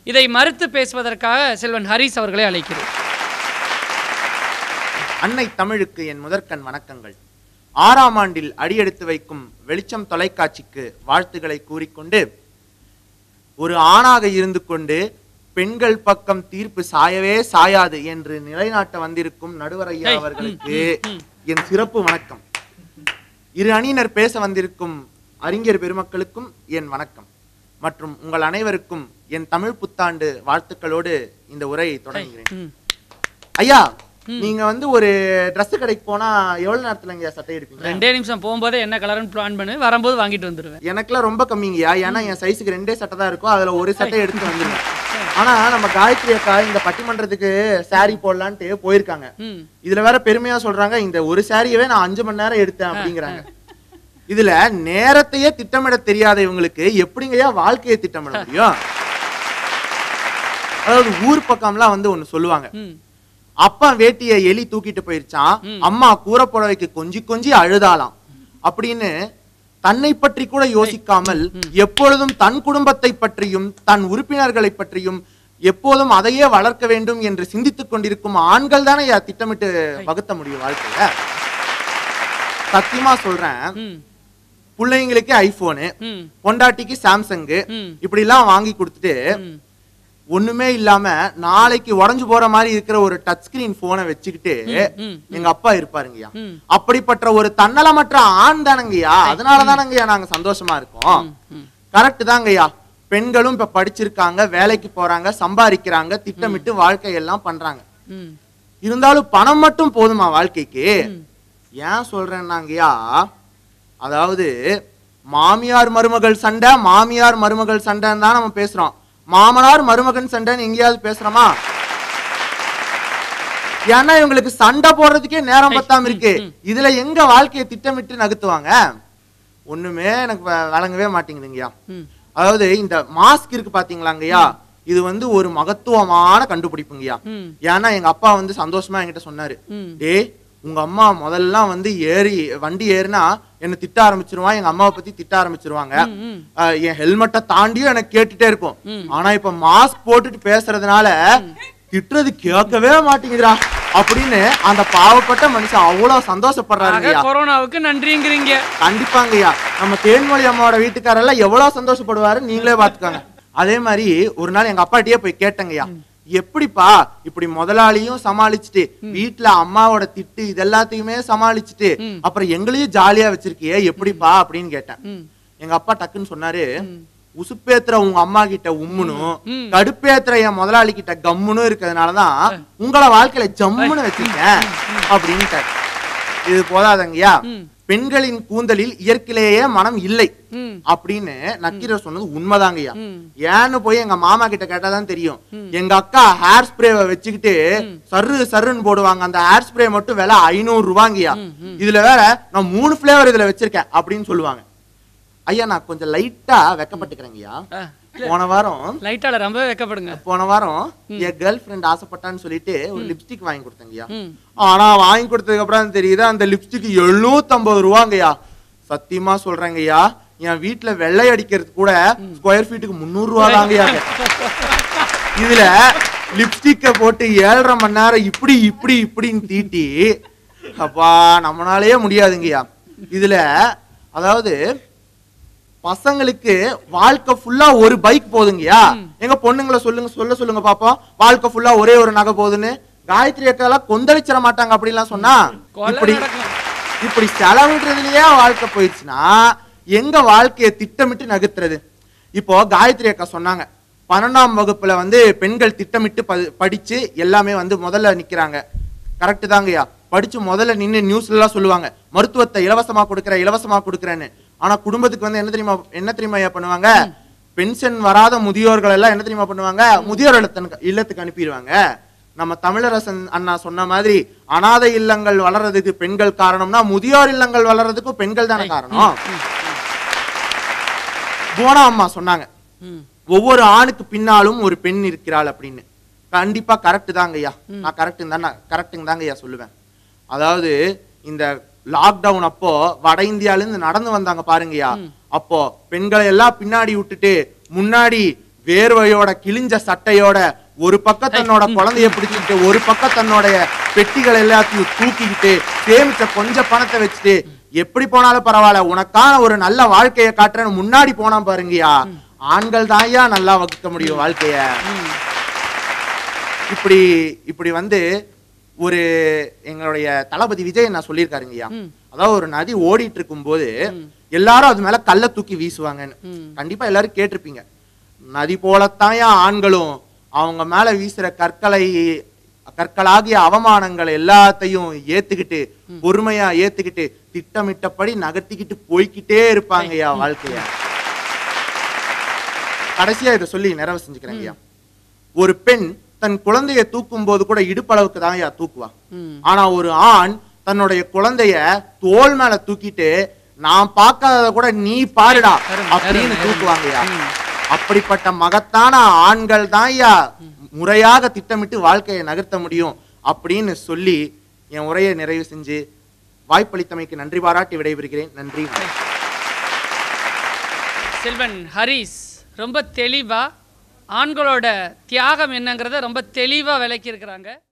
இதை மறுத்து பேசுவதற்காக செல்வன் ஹரிஸ் அவர்களை அழைக்கிறேன் அன்னை தமிழுக்கு என் முதற்கண் வணக்கங்கள் ஆறாம் ஆண்டில் அடியெடுத்து வைக்கும் வெளிச்சம் தொலைக்காட்சிக்கு வாழ்த்துக்களை கூறிக்கொண்டு ஒரு ஆணாக இருந்து கொண்டு பெண்கள் பக்கம் தீர்ப்பு சாயவே சாயாது என்று நிலைநாட்ட வந்திருக்கும் நடுவர் ஐயா ஏய், அவர்களுக்கு என் சிறப்பு வணக்கம் இரு அணியினர் பேச வந்திருக்கும் அறிஞர் பெருமக்களுக்கும் என் வணக்கம் மற்றும் உங்கள் அனைவருக்கும் என் தமிழ் புத்தாண்டு வாழ்த்துக்களோடு இந்த உரையை தொடங்குகிறேன் ம். ஐயா நீங்க வந்து ஒரு Dress கடைக்கு போனா எவ்வளவு நேரத்துல இங்க சட்டை எடுப்பீங்க ரெண்டே நிமிஷம் போகும்போதே என்ன கலர்னு பிளான் பண்ணு வரும்போது வாங்கிட்டு வந்துடுவேன் எனக்குலாம் ரொம்ப கம்மிங்கய்யா ஏன்னா என் சைஸுக்கு ரெண்டே சட்டை தான் இருக்கும் அதுல ஒரு சட்டை எடுத்து வந்துருவேன் ஆனா நம்ம காயத்ரி அக்கா இந்த பட்டிமன்றத்துக்கு saree போடலான்ட்டு போயிருக்காங்க ம் இதுல வேற பெருமையா சொல்றாங்க இந்த ஒரு சாரியவே நான் அஞ்சு மணி நேரம் எடுத்தேன் அப்படிங்கிறாங்க இதுல நேரத்தையே திட்டமிட தெரியாத இவங்களுக்கு எப்படிங்கய்யா வாழ்க்கையை திட்டமிட முடியும் அதாவது ஊர் பக்கம்லாம் வந்து ஒண்ணு சொல்லுவாங்க ம் அப்பா வேட்டிய எலி தூக்கிட்டு போயிருச்சான் அம்மா கூரை புடவைக்கு கொஞ்சி கொஞ்சி அழுதாளாம் அப்படின்னு தன்னை பற்றி கூட யோசிக்காமல் எப்பொழுதும் தன் குடும்பத்தை பற்றியும் தன் உறுப்பினர்களை பற்றியும் எப்போதும் அதையே வளர்க்க வேண்டும் என்று சிந்தித்துக் கொண்டிருக்கும் ஆண்கள் தானே யா திட்டமிட்டு வகுத்த முடியும் வாழ்க்கையில சத்தியமா சொல்றேன் ம் பிள்ளைங்களுக்கு ஐபோனு ம் பொண்டாட்டிக்கு சாம்சங்கு ம் இப்படி எல்லாம் வாங்கி கொடுத்துட்டு ம் ஒண்ணுமே இல்லாம நாளைக்கு உடைஞ்சு போற மாதிரி இருக்கிற ஒரு டச் ஸ்கிரீன் போனை வச்சுக்கிட்டு ம் எங்க அப்பா இருப்பாருங்கய்யா ம் அப்படிப்பட்ட ஒரு தன்னலமற்ற ஆண் தானங்கய்யா அதனால தானங்கய்யா நாங்க சந்தோஷமா இருக்கோம் ம் கரெக்ட் தாங்கய்யா பெண்களும் இப்ப படிச்சிருக்காங்க வேலைக்கு போறாங்க சம்பாதிக்கிறாங்க திட்டமிட்டு வாழ்க்கையெல்லாம் பண்றாங்க ம் இருந்தாலும் பணம் மட்டும் போதுமா வாழ்க்கைக்கு ஏன் சொல்றேன்னாங்கய்யா அதாவது மாமியார் மருமகள் சண்டை மாமியார் மருமகள் சண்டைன்னு தான் நம்ம பேசுறோம் மாமனார் மருமகன் சண்டைன்னு எங்கேயாவது பேசுறோமா ஏன்னா இவங்களுக்கு சண்டை போடுறதுக்கே நேரம் பத்தாம இருக்கு இதுல எங்க வாழ்க்கையை திட்டமிட்டு நகர்த்துவாங்க ஒண்ணுமே எனக்கு வ- வழங்கவே மாட்டேங்குதுங்கய்யா ம் அதாவது இந்த மாஸ்க் இருக்கு பாத்தீங்களாங்கய்யா இது வந்து ஒரு மகத்துவமான கண்டுபிடிப்புங்கய்யா ம் ஏன்னா எங்க அப்பா வந்து சந்தோஷமா என்கிட்ட சொன்னாரு ம் டேய் உங்க அம்மா முதல்ல வந்து ஏறி வண்டி ஏறினா என்ன திட்ட ஆரம்பிச்சிருவான் எங்க அம்மாவை பத்தி திட்ட ஆரம்பிச்சிருவாங்க ம் ஆஹ் என் ஹெல்மெட்டை தாண்டியும் எனக்கு கேட்டுட்டே இருக்கும் ம். ஆனா இப்ப மாஸ்க் போட்டுட்டு பேசுறதுனால திட்டுறது கேட்கவே மாட்டேங்குதுடா அப்படின்னு அந்த பாவப்பட்ட மனுஷன் அவ்வளவு சந்தோஷப்படுறாருங்கய்யா ஆக கொரோனாவுக்கு நன்றிங்கிறீங்க கண்டிப்பாங்கய்யா நம்ம தேன்மொழி அம்மாவோட வீட்டுக்காரெல்லாம் எவ்வளவு சந்தோஷப்படுவாரு நீங்களே பாத்துக்கோங்க அதே மாதிரி ஒரு நாள் எங்க அப்பாட்டியே போய் கேட்டேங்கய்யா எப்படிப்பா இப்படி முதலாளியும் சமாளிச்சுட்டு வீட்டுல அம்மாவோட திட்டு இது எல்லாத்தையுமே சமாளிச்சுட்டு ம். அப்புறம் எங்களையும் ஜாலியா வச்சிருக்கியே எப்படிப்பா அப்படின்னு கேட்டேன் ம் எங்க அப்பா டக்குன்னு சொன்னாரு உசுப்பேத்துற உங்க அம்மா கிட்ட உம்முனும் ம். கடுப்பேத்துற என் முதலாளி கிட்ட கம்முனும் இருக்கிறதுனாலதான் உங்களை வாழ்க்கையில ஜம்முன்னு வச்சிருக்கேன் அப்படின்ட்டாரு இது போதாதங்கய்யா ம். பெண்களின் கூந்தலில் இயற்கையிலேயே மனம் இல்லை ம் அப்படின்னு நக்கீரர் சொன்னது உண்மைதாங்கய்யா ம் ஏன்னு போய் எங்க மாமா கிட்ட கேட்டாதான் தெரியும் எங்க அக்கா ஹேர் ஸ்ப்ரேவை வச்சுக்கிட்டு சர்ரு சர்ருன்னு போடுவாங்க அந்த ஹேர் ஸ்ப்ரே மட்டும் விலை ஐநூறு ரூபாங்கய்யா இதுல வேற நான் மூணு ஃபிளேவர் இதுல வச்சிருக்கேன் அப்படின்னு சொல்லுவாங்க ஐயா நான் கொஞ்சம் லைட்டா வெக்கப்பட்டுக்கிறேங்கய்யா ஆ, போன வாரம் லைட்டால ரொம்ப வெக்கப்படுங்க போன வாரம் என் கேர்ள் ஃப்ரெண்ட் ஆசைப்பட்டான்னு சொல்லிட்டு ஒரு லிப்ஸ்டிக் வாங்கி கொடுத்தேங்கய்யா ம் ஆனா வாங்கி கொடுத்ததுக்கு அப்புறம் தான் தெரியுது அந்த லிப்ஸ்டிக் எழுநூத்தம்பது ரூபாங்கய்யா சத்தியமா சொல்றேங்கய்யா என் வீட்டுல வெள்ளை அடிக்கிறது கூட ஸ்கொயர் ஃபீட்டுக்கு முந்நூறு ரூபா தாங்கய்யா இதுல லிப்ஸ்டிக்க போட்டு ஏழரை மணி நேரம் இப்படி இப்படி இப்படின்னு தீட்டி அப்பா நம்மளாலேயே முடியாதுங்கய்யா இதுல அதாவது பசங்களுக்கு வாழ்க்கை ஃபுல்லா ஒரு பைக் போதுங்கய்யா எங்க பொண்ணுங்களை சொல்லுங்க சொல்ல சொல்லுங்க பாப்போம் வாழ்க்கை ஃபுல்லா ஒரே ஒரு நகை போகுதுன்னு காயத்ரி அக்காலாம் கொந்தளிச்சிட மாட்டாங்க அப்படிலாம் சொன்னா கொலை இப்படி நடக்கும். இப்படி செலவிடுறதுலயே வாழ்க்கை போயிடுச்சுன்னா எங்க வாழ்க்கையை திட்டமிட்டு நகர்த்துறது இப்போ காயத்ரி அக்கா சொன்னாங்க பன்னெண்டாம் வகுப்புல வந்து பெண்கள் திட்டமிட்டு ப- படிச்சு எல்லாமே வந்து முதல்ல நிக்கிறாங்க கரெக்ட் தாங்கய்யா படிச்சு முதல்ல நின்னு நியூஸ்ல எல்லாம் சொல்லுவாங்க மருத்துவத்தை இலவசமா கொடுக்குறேன் இலவசமா கொடுக்குறேன்னு ஆனா குடும்பத்துக்கு வந்து என்ன தெரியுமா என்ன தெரியுமா ஐயா பண்ணுவாங்க பென்ஷன் வராத முதியோர்கள் எல்லாம் என்ன தெரியுமா பண்ணுவாங்க முதியோர் இல்லத்தனுக்கு இல்லத்துக்கு அனுப்பிடுவாங்க நம்ம தமிழரசன் அண்ணா சொன்ன மாதிரி அனாதை இல்லங்கள் வளர்றதுக்கு பெண்கள் காரணம்னா முதியோர் இல்லங்கள் வளர்றதுக்கும் பெண்கள் தானே காரணம் போனா அம்மா சொன்னாங்க ம் ஒவ்வொரு ஆணுக்கு பின்னாலும் ஒரு பெண் இருக்கிறாள் அப்படின்னு கண்டிப்பா கரெக்ட் தாங்க ஐயா நான் கரெக்ட் தான் கரெக்டுங்க தாங்க ஐயா சொல்லுவேன் அதாவது இந்த லாக்டவுன் அப்போ வட இந்தியால இருந்து நடந்து வந்தாங்க பாருங்கய்யா அப்போ பெண்களை எல்லாம் பின்னாடி விட்டுட்டு முன்னாடி வேர்வையோட கிழிஞ்ச சட்டையோட ஒரு பக்கம் தன்னோட குழந்தைய பிடிச்சிக்கிட்டு ஒரு பக்கம் தன்னுடைய பெட்டிகள் எல்லாத்தையும் தூக்கிக்கிட்டு சேமிச்ச கொஞ்சம் பணத்தை வச்சுட்டு எப்படி போனாலும் பரவாயில்ல உனக்கான ஒரு நல்ல வாழ்க்கையை காட்டுறேன்னு முன்னாடி போனா பாருங்கயா ஆண்கள் தான்யா நல்லா வகுக்க முடியும் வாழ்க்கைய இப்படி இப்படி வந்து ஒரு எங்களுடைய தளபதி விஜய் நான் சொல்லியிருக்காருங்கய்யா அதாவது ஒரு நதி ஓடிட்டு இருக்கும்போது எல்லாரும் அது மேல கல்ல தூக்கி வீசுவாங்கன்னு கண்டிப்பா எல்லாரும் கேட்டிருப்பீங்க நதி போலத்தான்யா ஆண்களும் அவங்க மேல வீசுற கற்களை கற்களாகிய அவமானங்கள் எல்லாத்தையும் ஏத்துக்கிட்டு பொறுமையா ஏத்துக்கிட்டு திட்டமிட்டபடி நகர்த்திக்கிட்டு போய்க்கிட்டே இருப்பாங்கய்யா வாழ்க்கைய கடைசியா இதை சொல்லி நிறைவு செஞ்சுக்கிறேங்கய்யா ஒரு பெண் தன் குழந்தைய தூக்கும் போது கூட இடுப்பளவுக்கு தான் ஐயா தூக்குவா ம். ஆனா ஒரு ஆண் தன்னுடைய குழந்தைய தோள் மேல தூக்கிட்டு நான் பார்க்காதத கூட நீ பாருடா அருமை, அப்படின்னு அருமை, தூக்குவாங்கய்யா ம். அப்படிப்பட்ட மகத்தான ஆண்கள் தான் ஐயா முறையாக திட்டமிட்டு வாழ்க்கையை நகர்த்த முடியும் அப்படின்னு சொல்லி என் உரையை நிறைவு செஞ்சு வாய்ப்பளித்தமைக்கு நன்றி பாராட்டி விடைபெறுகிறேன் நன்றி வணக்கம். செல்வன் ஹரிஸ் ரொம்ப தெளிவா ஆண்களோட தியாகம் என்னங்கிறத ரொம்ப தெளிவா விளக்கியிருக்கிறாங்க